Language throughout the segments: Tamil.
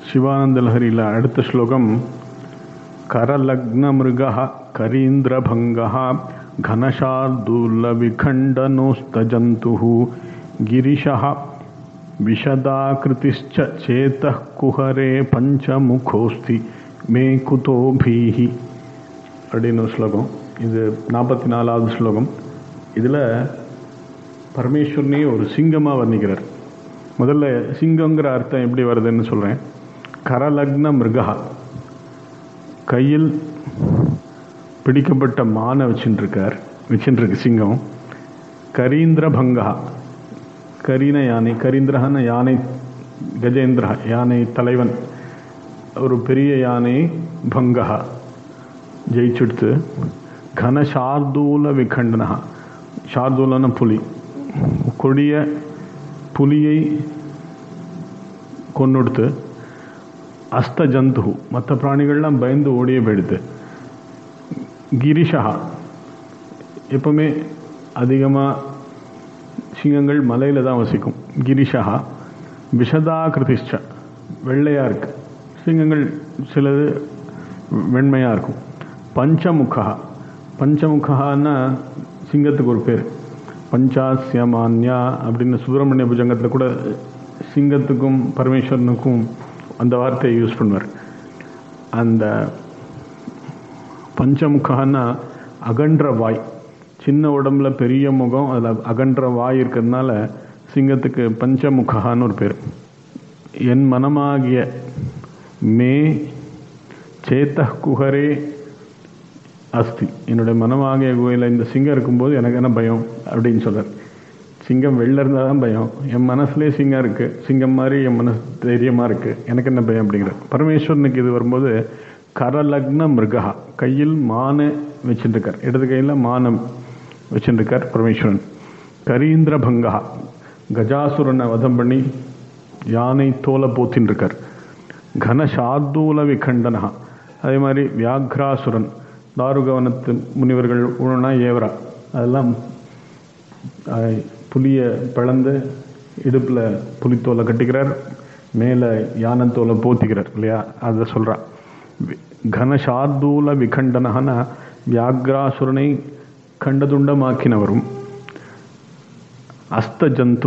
சிவானந்த லஹரியில் அடுத்த ஸ்லோகம் करलग्नमृगः करीन्द्रभङ्गः घनशार्दूलविखण्डनोस्तजन्तुः गिरिशः विशदाकृतिश्च चेतः कुहरे பஞ்சமுகோஸ்தி மே குதோ பீஹி அப்படின்னு ஒரு ஸ்லோகம் இது நாற்பத்தி நாலாவது ஸ்லோகம் இதில் பரமேஸ்வரனையே ஒரு சிங்கமாக வர்ணிக்கிறார் முதல்ல சிங்கங்கிற அர்த்தம் எப்படி வருதுன்னு சொல்கிறேன் கரலக்ன மிருகா கையில் பிடிக்கப்பட்ட மானை வச்சுட்டுருக்கார் வச்சுட்டுருக்கு சிங்கம் கரீந்திர பங்கா கரீன யானை கரீந்திரஹன யானை கஜேந்திரா யானை தலைவன் ஒரு பெரிய யானை பங்கா ஜெயிச்சுடுத்து கன சார்தூல விகண்டனா சார்தூலன புலி கொடிய புலியை கொன்னுடுத்து அஸ்த ஜந்து மற்ற பிராணிகள்லாம் பயந்து ஓடியே போயிடுது கிரிஷா எப்பவுமே அதிகமாக சிங்கங்கள் மலையில் தான் வசிக்கும் கிரிஷா விஷதாகிருதிஷ்ட வெள்ளையாக இருக்கு சிங்கங்கள் சிலது வெண்மையாக இருக்கும் பஞ்சமுகா பஞ்சமுகான்னா சிங்கத்துக்கு ஒரு பேர் பஞ்சாசியமான்யா அப்படின்னு சுப்பிரமணிய புஜங்கத்தில் கூட சிங்கத்துக்கும் பரமேஸ்வரனுக்கும் அந்த வார்த்தையை யூஸ் பண்ணுவார் அந்த பஞ்சமுகன்னா அகன்ற வாய் சின்ன உடம்புல பெரிய முகம் அதில் அகன்ற வாய் இருக்கிறதுனால சிங்கத்துக்கு பஞ்சமுகான்னு ஒரு பேர் என் மனமாகிய மே சேத்த குஹரே அஸ்தி என்னுடைய மனமாகிய குகையில் இந்த சிங்கம் இருக்கும்போது எனக்கு என்ன பயம் அப்படின்னு சொல்கிறார் சிங்கம் வெளில இருந்தால் தான் பயம் என் மனசுலேயே சிங்கம் இருக்குது சிங்கம் மாதிரி என் மனசு தைரியமாக இருக்குது எனக்கு என்ன பயம் அப்படிங்கிற பரமேஸ்வரனுக்கு இது வரும்போது கரலக்ன மிருகா கையில் மானை வச்சுட்டுருக்கார் இடது கையில் மானம் வச்சுட்டுருக்கார் பரமேஸ்வரன் கரீந்திர பங்கா கஜாசுரனை வதம் பண்ணி யானை தோலை போத்தின்னு இருக்கார் கன சார்தூல விகண்டனா அதே மாதிரி வியாக்ராசுரன் தாருகவனத்து முனிவர்கள் உணனா ஏவரா அதெல்லாம் புலியை பிளந்து இடுப்பில் புலித்தோலை கட்டிக்கிறார் மேலே யானத்தோலை போத்திக்கிறார் இல்லையா அதை சொல்கிறான் கனசார்தூல விகண்டனகன வியாக்ராசுரனை கண்டதுண்டமாக்கினவரும் அஸ்த ஜந்து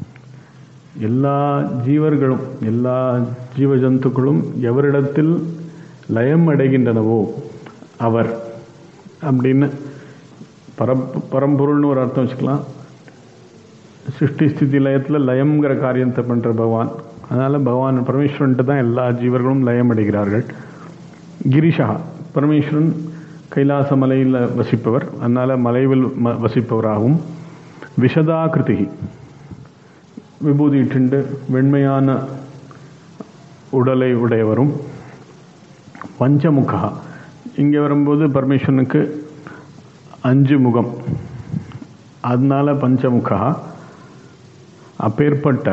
எல்லா ஜீவர்களும் எல்லா ஜீவ ஜந்துக்களும் எவரிடத்தில் லயம் அடைகின்றனவோ அவர் அப்படின்னு பரம் பரம்பொருள்னு ஒரு அர்த்தம் வச்சுக்கலாம் சிருஷ்டி ஸ்திதி லயத்தில் லயம்ங்கிற காரியத்தை பண்ணுற பகவான் அதனால் பகவான் பரமேஸ்வரன்ட்டு தான் எல்லா ஜீவர்களும் லயம் அடைகிறார்கள் கிரிஷா பரமேஸ்வரன் கைலாச மலையில் வசிப்பவர் அதனால் மலைவில் ம வசிப்பவராகவும் விஷதாகிருதி விபூதி இட்டுண்டு வெண்மையான உடலை உடையவரும் பஞ்சமுகா இங்கே வரும்போது பரமேஸ்வரனுக்கு அஞ்சு முகம் அதனால பஞ்சமுகா அப்பேற்பட்ட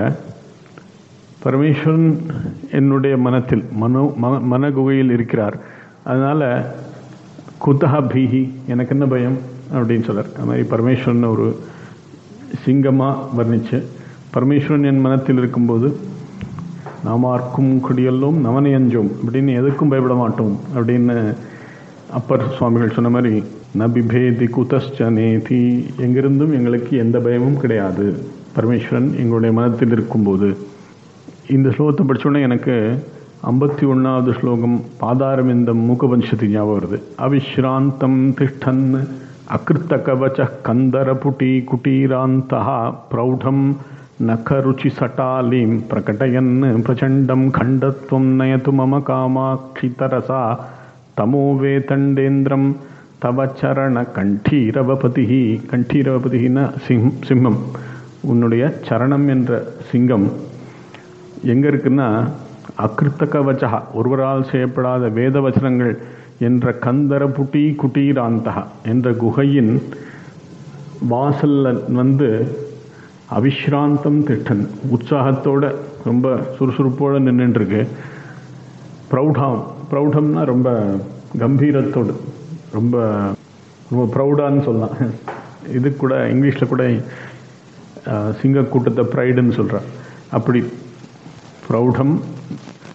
பரமேஸ்வரன் என்னுடைய மனத்தில் மனோ ம மனகுகையில் இருக்கிறார் அதனால் குத்தஹா பீஹி எனக்கு என்ன பயம் அப்படின்னு சொல்கிறார் அது மாதிரி பரமேஸ்வரன் ஒரு சிங்கமாக வர்ணிச்சு பரமேஸ்வரன் என் மனத்தில் இருக்கும்போது நாமார்க்கும் குடியெல்லோம் நவனையஞ்சோம் அப்படின்னு எதுக்கும் பயப்பட மாட்டோம் அப்படின்னு அப்பர் சுவாமிகள் சொன்ன மாதிரி நபிபேதி குதஸ்ச நேதி எங்கிருந்தும் எங்களுக்கு எந்த பயமும் கிடையாது பரமேஸ்வரன் எங்களுடைய மனத்தில் இருக்கும்போது இந்த ஸ்லோகத்தை படித்தோடனே எனக்கு ஐம்பத்தி ஒன்றாவது ஸ்லோகம் பாதாரம் இந்த மூக்கபஞ்சதி ஞாபகம் வருது அவிஸ்ராந்தம் திஷ்டன் அகிருத்த கவச்ச கந்தர புட்டி குட்டீராந்தா பிரௌಢம் நகருச்சி சட்டாலீம் பிரகடயன் பிரச்சண்டம் கண்டத்வம் நயது மம காமாட்சி தரசா தமோ வேதண்டேந்திரம் தவ சரண கண்டீரவபதி கண்டீரவபதினா சிம் சிம்மம் உன்னுடைய சரணம் என்ற சிங்கம் எங்கே இருக்குன்னா அகிருத்த கவச்சா ஒருவரால் செய்யப்படாத வேத வச்சனங்கள் என்ற கந்தர புட்டி குட்டீராந்தகா என்ற குகையின் வாசல்ல வந்து அவிஸ்ராந்தம் திட்டன் உற்சாகத்தோட ரொம்ப சுறுசுறுப்போடு நின்றுட்டுருக்கு ப்ரௌடாம் ப்ரௌடம்னா ரொம்ப கம்பீரத்தோடு ரொம்ப ரொம்ப ப்ரௌடான்னு சொல்லலாம் இது கூட இங்கிலீஷில் கூட சிங்க கூட்டத்தை ப்ரைடுன்னு சொல்கிறார் அப்படி ப்ரௌடம்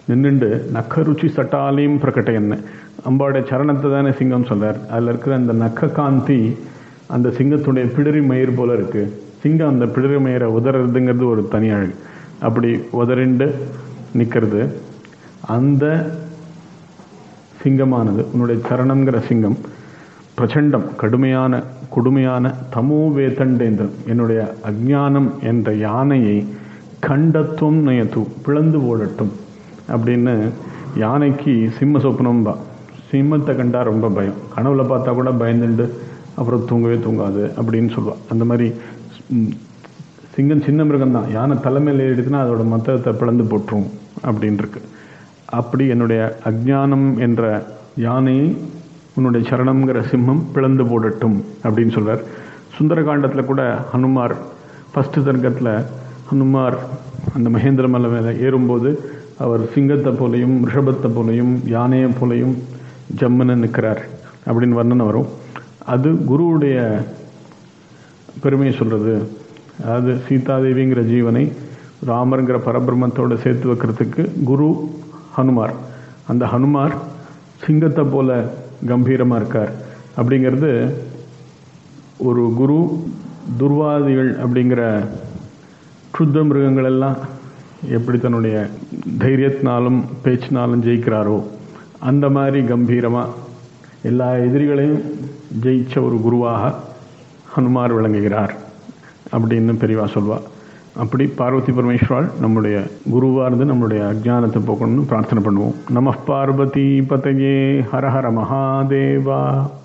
நின்றுண்டு நக்க ருச்சி சட்டாலையும் பிரகட்டையன்னு அம்பாவுடைய சரணத்தை தானே சிங்கம் சொல்றார் அதில் இருக்கிற அந்த நக்க காந்தி அந்த சிங்கத்துடைய பிடரி மயிர் போல இருக்கு சிங்கம் அந்த பிடரி மயிரை உதறதுங்கிறது ஒரு தனி அழகு அப்படி உதறிண்டு நிற்கிறது அந்த சிங்கமானது உன்னுடைய சரணங்கிற சிங்கம் பிரச்சண்டம் கடுமையான கொடுமையான தமோ வேதண்டேந்திரம் என்னுடைய அஜ்ஞானம் என்ற யானையை கண்டத்துவம் நயத்து பிளந்து ஓடட்டும் அப்படின்னு யானைக்கு சிம்ம சொப்னம்பா சிம்மத்தை கண்டா ரொம்ப பயம் கனவுல பார்த்தா கூட பயந்துண்டு அப்புறம் தூங்கவே தூங்காது அப்படின்னு சொல்லுவாள் அந்த மாதிரி ம், சிங்கம் சின்ன மிருகம் தான் யானை தலைமையில் ஏறிடுச்சுன்னா அதோட மத்தத்தை பிளந்து போட்டுரும் அப்படின்னு இருக்கு அப்படி என்னுடைய அஜ்ஞானம் என்ற யானையை உன்னுடைய சரணம்ங்கிற சிம்மம் பிளந்து போடட்டும் அப்படின்னு சொல்றார் சுந்தரகாண்டத்தில் கூட ஹனுமார் ஃபர்ஸ்ட் சர்க்கத்தில் ஹனுமார் அந்த மகேந்திர மலை மேலே ஏறும்போது அவர் சிங்கத்தை போலையும் ரிஷபத்தை போலையும் யானையை போலையும் ஜம்முன்னு நிற்கிறார் அப்படின்னு வர்ணனை வரும் அது குருவுடைய பெருமையை சொல்றது அதாவது சீதாதேவிங்கிற ஜீவனை ராமருங்கிற பரபிரம்மத்தோட சேர்த்து வைக்கிறதுக்கு குரு ஹனுமார் அந்த ஹனுமார் சிங்கத்தை போல கம்பீரமா இருக்கார் அப்படிங்கிறது ஒரு குரு துர்வாதிகள் அப்படிங்கிற க்ஷுத்ர மிருகங்கள் எல்லாம் எப்படி தன்னுடைய தைரியத்தினாலும் பேச்சினாலும் ஜெயிக்கிறாரோ அந்த மாதிரி கம்பீரமா எல்லா எதிரிகளையும் ஜெயிச்ச ஒரு குருவாக ஹனுமார் விளங்குகிறார் அப்படின்னு பெரியவா சொல்வா அப்படி பார்வதி பரமேஸ்வரால் நம்முடைய குருவா இருந்து நம்மளுடைய அஜ்ஞானத்தை போக்கணும்னு பிரார்த்தனை பண்ணுவோம் நம பார்வதி பதையே ஹர ஹர மகாதேவா